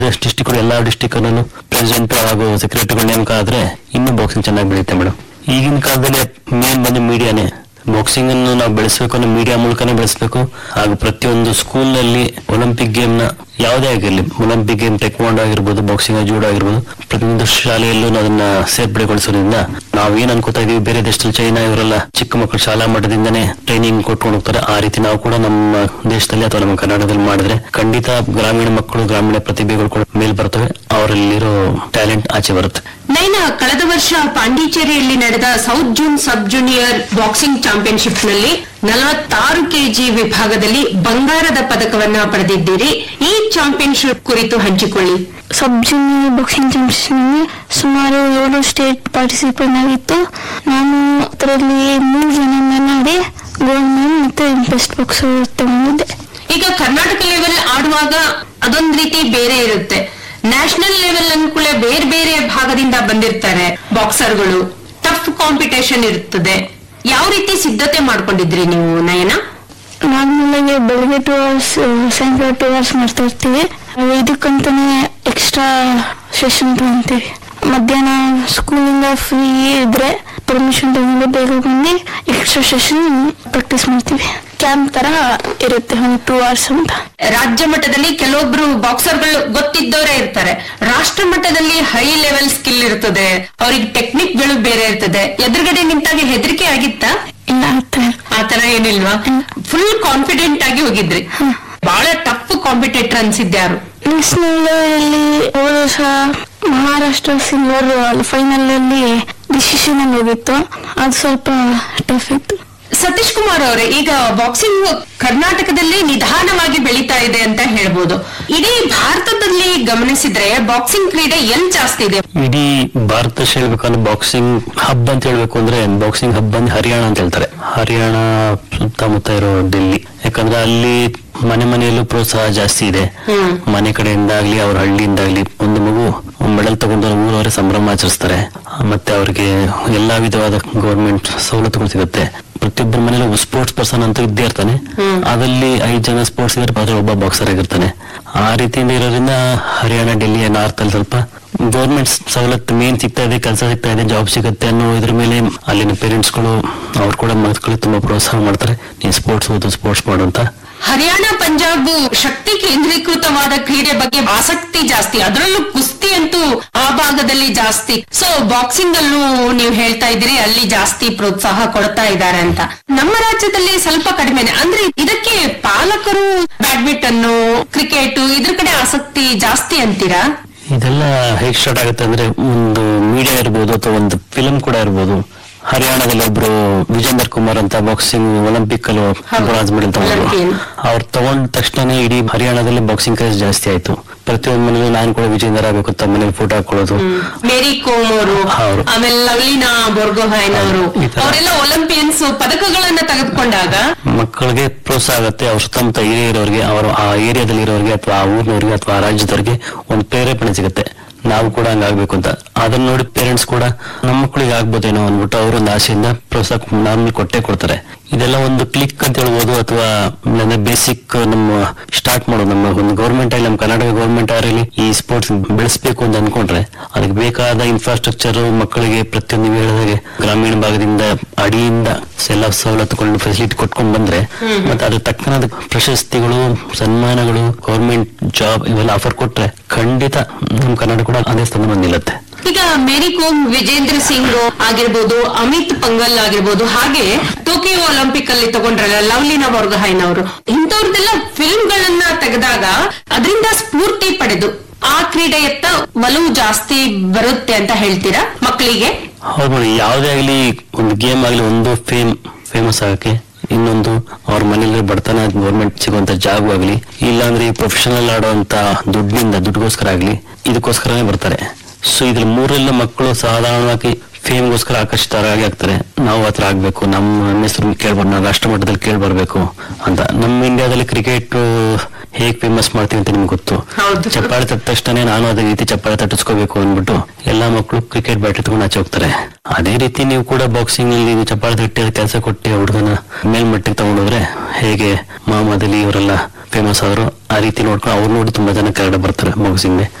District ಎಲ್ಲಾ district ಅಲ್ಲೂ president ಹಾಗೂ ಸೆಕ್ರೆಟರಿಗಳು ನೇಮಕ ಆದ್ರೆ ಇನ್ನೂ ಬಾಕ್ಸಿಂಗ್ ಚೆನ್ನಾಗಿ ಬೆಳೆಯುತ್ತೆ ಮೇಡಮ್ ಈಗಿನ ಕಾಲದಲ್ಲಿ ಮೇನ್ ಬಂದು ಮೀಡಿಯಾನೇ ಬಾಕ್ಸಿಂಗ್ ಅನ್ನು ನಾವು ಬೆಳೆಸಬೇಕು ಅಂದ್ರೆ ಮೀಡಿಯಾ ಮೂಲಕನೇ ಬೆಳೆಸಬೇಕು ಹಾಗೂ ಪ್ರತಿಯೊಂದು ಸ್ಕೂಲ್ ನಲ್ಲಿ ಒಲಿಂಪಿಕ್ ಗೇಮ್ ನ ಯಾವುದೇ ಆಗಿರಲಿ ಒಲಿಂಪಿಕ್ ಗೇಮ್ ಟೆಕ್ವಾಂಡ್ ಆಗಿರ್ಬೋದು ಬಾಕ್ಸಿಂಗ್ ಜೂಡೋ ಆಗಿರ್ಬೋದು ಪ್ರತಿಯೊಂದು ಶಾಲೆಯಲ್ಲೂ ಅದನ್ನ ಸೇರ್ಪಡೆಗೊಳಿಸೋದ್ರಿಂದ ನಾವ್ ಏನ್ ಅನ್ಕೋತಾ ಇದೀವಿ ಬೇರೆ ದೇಶದಲ್ಲಿ ಚೈನಾ ಇವರೆಲ್ಲ ಚಿಕ್ಕ ಮಕ್ಕಳು ಶಾಲಾ ಮಟ್ಟದಿಂದನೇ ಟ್ರೈನಿಂಗ್ ಕೊಟ್ಕೊಂಡು ಹೋಗ್ತಾರೆ ಆ ರೀತಿ ನಾವು ಕೂಡ ನಮ್ಮ ದೇಶದಲ್ಲಿ ಅಥವಾ ನಮ್ಮ ಕರ್ನಾಟಕದಲ್ಲಿ ಮಾಡಿದ್ರೆ ಖಂಡಿತ ಗ್ರಾಮೀಣ ಮಕ್ಕಳು ಗ್ರಾಮೀಣ ಪ್ರತಿಭೆಗಳು ಕೂಡ ಮೇಲ್ ಬರ್ತವೆ ಅವರಲ್ಲಿರೋ ಟ್ಯಾಲೆಂಟ್ ಆಚೆ ಬರುತ್ತೆ ನೈನಾ ಕಳೆದ ವರ್ಷ ಪಾಂಡಿಚೇರಿಯಲ್ಲಿ ನಡೆದ south zone sub junior boxing championship ನಲ್ಲಿ ನಲವತ್ತಾರು ಕೆಜಿ ವಿಭಾಗದಲ್ಲಿ ಬಂಗಾರದ ಪದಕವನ್ನ ಪಡೆದಿದ್ದೀರಿ ಈ ಚಾಂಪಿಯನ್ಶಿಪ್ ಕುರಿತು ಹಂಚಿಕೊಳ್ಳಿ ಸಬ್ ಜೂನಿಯರ್ ಬಾಕ್ಸಿಂಗ್ ಚಾಂಪಿಯನ್ಶಿಪ್ನಲ್ಲಿ ಸುಮಾರು ಏಳು ಸ್ಟೇಟ್ ಪಾರ್ಟಿಸಿಪೇಟ್ ಆಗಿತ್ತು ನಾನು ಅದರಲ್ಲಿ ಮೂರು ಜನ ಮೇಲೆ ಗೋಲ್ಡ್ ಮೆಡಲ್ ಮತ್ತೆ ಬೆಸ್ಟ್ ಬಾಕ್ಸರ್ ತಗೊಂಡಿದ್ದೆ ಈಗ ಕರ್ನಾಟಕ ಲೆವೆಲ್ ಆಡುವಾಗ ಅದೊಂದ್ ರೀತಿ ಬೇರೆ ಇರುತ್ತೆ ನ್ಯಾಷನಲ್ ಲೆವೆಲ್ ಅನ್ಕೂಲ ಬೇರೆ ಬೇರೆ ಭಾಗದಿಂದ ಬಂದಿರ್ತಾರೆ ಬಾಕ್ಸರ್ಗಳು ಟಫ್ ಕಾಂಪಿಟೇಷನ್ ಇರುತ್ತದೆ ಯಾವ ರೀತಿ ಸಿದ್ಧತೆ ಮಾಡ್ಕೊಂಡಿದ್ರಿ ನೀವು ನಯನ ನಾರ್ಮಲಾಗಿ ಬೆಳಗ್ಗೆ ಟೂ ಅವರ್ಸ್ ಸಾಯಂಕಾಲ ಟೂ ಅವರ್ಸ್ ಮಾಡ್ತಾ ಇರ್ತೀವಿ ಇದಕ್ಕಂತಾನೆ ಎಕ್ಸ್ಟ್ರಾ ಸೆಷನ್ ತಗೊಂತೀವಿ ಮಧ್ಯಾಹ್ನ ಸ್ಕೂಲಿಂದ ಫ್ರೀ ಇದ್ರೆ ಪರ್ಮಿಷನ್ ತಗೊಂಡು ಬೇಗ ಬಂದು ಎಕ್ಸ್ಟ್ರಾ ಸೆಷನ್ ಪ್ರಾಕ್ಟೀಸ್ ಮಾಡ್ತೀವಿ ಕ್ಯಾಂಪ್ ತರ ಇರುತ್ತೆ ಒಂದು ಟೂ ಅವರ್ಸ್ ಅಂತ ರಾಜ್ಯ ಮಟ್ಟದಲ್ಲಿ ಕೆಲವೊಬ್ರು ಬಾಕ್ಸರ್ಗಳು ಗೊತ್ತಿದ್ದವರೇ ಇರ್ತಾರೆ ರಾಷ್ಟ್ರ ಮಟ್ಟದಲ್ಲಿ ಹೈ ಲೆವೆಲ್ ಸ್ಕಿಲ್ ಇರ್ತದೆ ಅವ್ರಿಗೆ ಟೆಕ್ನಿಕ್ ಗಳು ಬೇರೆ ಇರ್ತದೆ ಎದುರುಗಡೆ ನಿಂತಾಗ ಹೆದರಿಕೆ ಆಗಿತ್ತಾ ಇಲ್ಲ ಆ ಥರ ಆತರ ಏನಿಲ್ವಾ ಫುಲ್ ಕಾನ್ಫಿಡೆಂಟ್ ಆಗಿ ಹೋಗಿದ್ರಿ ಬಹಳ ಟಫ್ ಕಾಂಪಿಟೇಟರ್ ಅನ್ಸಿದ್ಯಾರು ನ್ಯಾಷನಲ್ ಅಲ್ಲಿ ಹೋದ ವರ್ಷ ಮಹಾರಾಷ್ಟ್ರ ಸಿಲ್ವರ್ ಫೈನಲ್ ಅಲ್ಲಿ ಡಿಸಿಷನ್ ಅಲ್ಲಿ ಹೋಗಿತ್ತು ಅದು ಸ್ವಲ್ಪ ಟಫ್ ಇತ್ತು ಸತೀಶ್ ಕುಮಾರ್ ಅವರೇ ಈಗ ಬಾಕ್ಸಿಂಗ್ ಕರ್ನಾಟಕದಲ್ಲಿ ನಿಧಾನವಾಗಿ ಬೆಳೀತಾ ಇದೆ ಅಂತ ಹೇಳ್ಬೋದು ಇಡೀ ಭಾರತದಲ್ಲಿ ಗಮನಿಸಿದ್ರೆ ಬಾಕ್ಸಿಂಗ್ ಕ್ರೀಡೆ ಎಲ್ ಜಾಸ್ತಿ ಇದೆ ಇಡೀ ಭಾರತ ದೇಶ ಹೇಳ್ಬೇಕಂದ್ರೆ ಬಾಕ್ಸಿಂಗ್ ಹಬ್ ಅಂತ ಹೇಳ್ಬೇಕು ಅಂದ್ರೆ ಬಾಕ್ಸಿಂಗ್ ಹಬ್ ಅಂದ್ರೆ ಹರಿಯಾಣ ಅಂತ ಹೇಳ್ತಾರೆ ಹರಿಯಾಣ ಸುತ್ತಮುತ್ತ ಇರೋ ಡೆಲ್ಲಿ ಯಾಕಂದ್ರೆ ಅಲ್ಲಿ ಮನೆ ಮನೆಯಲ್ಲೂ ಪ್ರೋತ್ಸಾಹ ಜಾಸ್ತಿ ಇದೆ ಹ್ಮ್. ಮನೆ ಕಡೆಯಿಂದ ಆಗ್ಲಿ ಅವ್ರ ಹಳ್ಳಿಯಿಂದಾಗ್ಲಿ ಒಂದು ಮಗು ಮೆಡಲ್ ತಗೊಂಡು ಊರವರೇ ಸಂಭ್ರಮ ಆಚರಿಸ್ತಾರೆ ಮತ್ತೆ ಅವ್ರಿಗೆ ಎಲ್ಲಾ ವಿಧವಾದ ಗೌರ್ಮೆಂಟ್ ಸವಲತ್ತುಗಳು ಸಿಗುತ್ತೆ ಪ್ರತಿಯೊಬ್ಬರ ಮನೇಲಿ ಸ್ಪೋರ್ಟ್ಸ್ ಪರ್ಸನ್ ಅಂತ ಇದ್ದೇ ಇರ್ತಾನೆ ಅದಲ್ಲಿ ಐದ್ ಜನ ಸ್ಪೋರ್ಟ್ಸ್ ಇದ್ರೆ ಅದ್ರಲ್ಲಿ ಒಬ್ಬ ಬಾಕ್ಸರ್ ಆಗಿರ್ತಾನೆ ಆ ರೀತಿಯಿಂದ ಇರೋದ್ರಿಂದ ಹರಿಯಾಣ ಡೆಲ್ಲಿ ನಾರ್ತ್ ಅಲ್ಲಿ ಸ್ವಲ್ಪ ಗೌರ್ಮೆಂಟ್ ಸವಲತ್ತು ಮೇನ್ ಸಿಗ್ತಾ ಇದೆ ಕೆಲಸ ಸಿಗ್ತಾ ಇದೆ ಜಾಬ್ ಸಿಗುತ್ತೆ ಅನ್ನೋ ಇದ್ರ ಮೇಲೆ ಅಲ್ಲಿನ ಪೇರೆಂಟ್ಸ್ಗಳು ಅವ್ರು ಕೂಡ ಮಕ್ಕಳಿಗೆ ತುಂಬಾ ಪ್ರೋತ್ಸಾಹ ಮಾಡ್ತಾರೆ ನೀನ್ ಸ್ಪೋರ್ಟ್ಸ್ ಓದು ಸ್ಪೋರ್ಟ್ಸ್ ಮಾಡು ಅಂತ ಹರಿಯಾಣ ಪಂಜಾಬ್ ಶಕ್ತಿ ಕೇಂದ್ರೀಕೃತವಾದ ಕ್ರೀಡೆ ಬಗ್ಗೆ ಆಸಕ್ತಿ ಜಾಸ್ತಿ ಅದರಲ್ಲೂ ಕುಸ್ತಿ ಅಂತೂ ಆ ಭಾಗದಲ್ಲಿ ಜಾಸ್ತಿ ಸೊ ಬಾಕ್ಸಿಂಗ್ ಅಲ್ಲೂ ನೀವು ಹೇಳ್ತಾ ಇದ್ದೀರಿ ಅಲ್ಲಿ ಜಾಸ್ತಿ ಪ್ರೋತ್ಸಾಹ ಕೊಡ್ತಾ ಇದ್ದಾರೆ ಅಂತ ನಮ್ಮ ರಾಜ್ಯದಲ್ಲಿ ಸ್ವಲ್ಪ ಕಡಿಮೆನೆ ಅಂದ್ರೆ ಇದಕ್ಕೆ ಪಾಲಕರು ಬ್ಯಾಡ್ಮಿಂಟನ್ ಕ್ರಿಕೆಟ್ ಇದ್ರ ಕಡೆ ಆಸಕ್ತಿ ಜಾಸ್ತಿ ಅಂತೀರಾ ಇದೆಲ್ಲ ಹೇಗ್ ಸ್ಟಾರ್ಟ್ ಆಗುತ್ತೆ ಅಂದ್ರೆ ಒಂದು ಮೀಡಿಯಾ ಇರ್ಬೋದು ಅಥವಾ ಒಂದು ಫಿಲಂ ಕೂಡ ಇರ್ಬೋದು ಹರಿಯಾಣದಲ್ಲಿ ಒಬ್ರು ವಿಜೇಂದರ್ ಕುಮಾರ್ ಅಂತ ಬಾಕ್ಸಿಂಗ್ ಒಲಿಂಪಿಕ್ ಅಲ್ಲಿ ಬ್ರಾನ್ಸ್ ಮೆಡಲ್ ತಗೊಂಡ್ರು Olympian. ಅವ್ರು ತಗೊಂಡ ತಕ್ಷಣ ಇಡೀ ಹರಿಯಾಣದಲ್ಲಿ ಬಾಕ್ಸಿಂಗ್ ಕ್ರೇಜ್ ಜಾಸ್ತಿ ಆಯ್ತು ಪ್ರತಿಯೊಂದು ಮನೇಲಿ ನಾನು ಕೂಡ ವಿಜೇಂದರ್ ಆಗ್ಬೇಕು ಅಂತ ಮನೇಲಿ ಫೋಟೋ ಹಾಕೊಳ್ಳೋದು ಮೇರಿ ಕೋಮ್ ಅವರು ಹೌದು. ಆಮೇಲೆ ಲವ್ಲಿನಾ ಬೊರ್ಗೊಹೈನ್ ಅವರು ಈ ತರ. ಅವರೆಲ್ಲ ಒಲಿಂಪಿಯನ್ಸ್ ಪದಕಗಳನ್ನ ತೆಗೆದುಕೊಂಡಾಗ ಮಕ್ಕಳಿಗೆ ಪ್ರೋತ್ಸಾಹ ಆಗುತ್ತೆ ಅವ್ರ ಸುತ್ತಮುತ್ತ ಏರಿಯಾ ಇರೋರಿಗೆ ಅವರು ಆ ಏರಿಯಾದಲ್ಲಿ ಇರೋರಿಗೆ ಅಥವಾ ಆ ಊರಿನವ್ರಿಗೆ ಅಥವಾ ಆ ರಾಜ್ಯದವ್ರಿಗೆ ಒಂದು ಪ್ರೇರೇಪಣೆ ಸಿಗುತ್ತೆ ನಾವು ಕೂಡ ಹಂಗಾಗ್ಬೇಕು ಅಂತ ಅದನ್ನ ನೋಡಿ ಪೇರೆಂಟ್ಸ್ ಕೂಡ ನಮ್ಮ ಮಕ್ಕಳಿಗೆ ಆಗ್ಬೋದೇನೋ ಅಂದ್ಬಿಟ್ಟು ಅವರು ಒಂದು ಆಸೆಯಿಂದ ಪ್ರೋತ್ಸಾಹ ನಾರ್ಮಲ್ ಕೊಟ್ಟೆ ಕೊಡ್ತಾರೆ ಇದೆಲ್ಲ ಒಂದು ಕ್ಲಿಕ್ ಅಂತ ಹೇಳ್ಬೋದು ಅಥವಾ ಬೇಸಿಕ್ ನಮ್ಮ ಸ್ಟಾರ್ಟ್ ಮಾಡೋದು ನಮ್ಮ ಒಂದು ಗೌರ್ಮೆಂಟ್ ಆಗಲಿ ನಮ್ಮ ಕರ್ನಾಟಕ ಗೌರ್ಮೆಂಟ್ ಆಗಲಿ ಈ ಸ್ಪೋರ್ಟ್ಸ್ ಬೆಳೆಸಬೇಕು ಅಂತ ಅನ್ಕೊಂಡ್ರೆ ಅದಕ್ಕೆ ಬೇಕಾದ ಇನ್ಫ್ರಾಸ್ಟ್ರಕ್ಚರ್ ಮಕ್ಕಳಿಗೆ ಪ್ರತಿಯೊಂದು ನೀವು ಹೇಳಿದಾಗೆ ಗ್ರಾಮೀಣ ಭಾಗದಿಂದ ಅಡಿಯಿಂದ ಎಲ್ಲ ಸವಲತ್ತುಗಳನ್ನು ಫೆಸಿಲಿಟಿ ಕೊಟ್ಕೊಂಡು ಬಂದ್ರೆ ಮತ್ತೆ ಅದ್ರ ತಕ್ಕನಾದ ಪ್ರಶಸ್ತಿಗಳು ಸನ್ಮಾನಗಳು ಗೌರ್ಮೆಂಟ್ ಜಾಬ್ ಇವೆಲ್ಲ ಆಫರ್ ಕೊಟ್ರೆ ಖಂಡಿತ ನಮ್ಮ ಕರ್ನಾಟಕ ಕೂಡ ಅದೇ ಸ್ಥಾನ ನಿಲ್ಲುತ್ತೆ ಈಗ ಮೇರಿ ಕೋಮ್ ವಿಜೇಂದ್ರ ಸಿಂಗ್ ಆಗಿರ್ಬೋದು ಅಮಿತ್ ಪಂಗಲ್ ಆಗಿರ್ಬೋದು ಹಾಗೆ ಟೋಕಿಯೋ ಒಲಿಂಪಿಕ್ ಅಲ್ಲಿ ತಗೊಂಡ್ರಲ್ಲ ಲವ್ಲಿನಾ ಬರ್ಗಹೈನ್ ಅವರು ಇಂಥವ್ರದ್ದೆಲ್ಲ ಫಿಲ್ಮ್ ಗಳನ್ನ ತೆಗೆದಾಗ ಅದರಿಂದ ಸ್ಫೂರ್ತಿ ಪಡೆದು ಆ ಕ್ರೀಡೆಯತ್ತ ಒಲವು ಜಾಸ್ತಿ ಬರುತ್ತೆ ಅಂತ ಹೇಳ್ತೀರಾ ಮಕ್ಕಳಿಗೆ ಹೌದು ನೋಡಿ ಯಾವುದೇ ಆಗಲಿ ಒಂದು ಗೇಮ್ ಆಗಲಿ ಒಂದು ಫೇಮ್ ಫೇಮಸ್ ಆಗಕ್ಕೆ ಇನ್ನೊಂದು ಅವ್ರ ಮನೇಲಿ ಬಡತನ ಗೌರ್ಮೆಂಟ್ ಸಿಗುವಂತ ಜಾಬ್ ಆಗ್ಲಿ ಇಲ್ಲಾಂದ್ರೆ ಈ ಪ್ರೊಫೆಷನಲ್ ಆಡುವಂತ ದುಡ್ಡಿನಿಂದ ದುಡ್ಡುಗೋಸ್ಕರ ಆಗ್ಲಿ ಇದಕ್ಕೋಸ್ಕರನೇ ಬರ್ತಾರೆ ಸೊ ಇದ್ರ ಮೂರೆಲ್ಲ ಮಕ್ಕಳು ಸಾಧಾರಣವಾಗಿ ಫೇಮ್ಗೋಸ್ಕರ ಆಕರ್ಷಿತರಾಗಿ ಆಗ್ತಾರೆ ನಾವು ಹತ್ರ ಆಗ್ಬೇಕು ನಮ್ಮ ನಮ್ಮ ಹೆಸರು ಕೇಳ್ಬಾರ್ದು ನಾವು ರಾಷ್ಟ್ರ ಮಟ್ಟದಲ್ಲಿ ಕೇಳ್ಬರ್ಬೇಕು ಅಂತ ನಮ್ಮ ಇಂಡಿಯಾದಲ್ಲಿ ಕ್ರಿಕೆಟ್ ಹೇಗ್ ಫೇಮಸ್ ಮಾಡ್ತೀವಿ ಅಂತ ನಿಮ್ಗೆ ಗೊತ್ತು ಹೌದು. ಚಪ್ಪಾಳೆ ತಟ್ಟ ತಕ್ಷಣ ನಾನು ಅದೇ ರೀತಿ ಚಪ್ಪಾಳೆ ತಟ್ಟಿಸ್ಕೋಬೇಕು ಅಂದ್ಬಿಟ್ಟು ಎಲ್ಲಾ ಮಕ್ಕಳು ಕ್ರಿಕೆಟ್ ಬ್ಯಾಟ್ ಎತ್ಕೊಂಡು ಆಚೆ ಹೋಗ್ತಾರೆ ಅದೇ ರೀತಿ ನೀವು ಕೂಡ ಬಾಕ್ಸಿಂಗ್ ನಲ್ಲಿ ನೀವು ಚಪ್ಪಾಳೆ ತಟ್ಟಿ ಕೆಲಸ ಕೊಟ್ಟು ಹುಡುಗನ ಮೇಲ್ಮಟ್ಟಿಗೆ ತಗೊಂಡೋದ್ರೆ ಹೇಗೆ ಮಹಮ್ಮದ್ ಅಲಿ ಇವರೆಲ್ಲ ಫೇಮಸ್ ಆದ್ರು ಆ ರೀತಿ ನೋಡ್ಕೊಂಡು ಅವ್ರು ನೋಡಿ ತುಂಬಾ ಜನ ಕೆಳಗಡೆ ಬರ್ತಾರೆ ಬಾಕ್ಸಿಂಗ್ಗೆ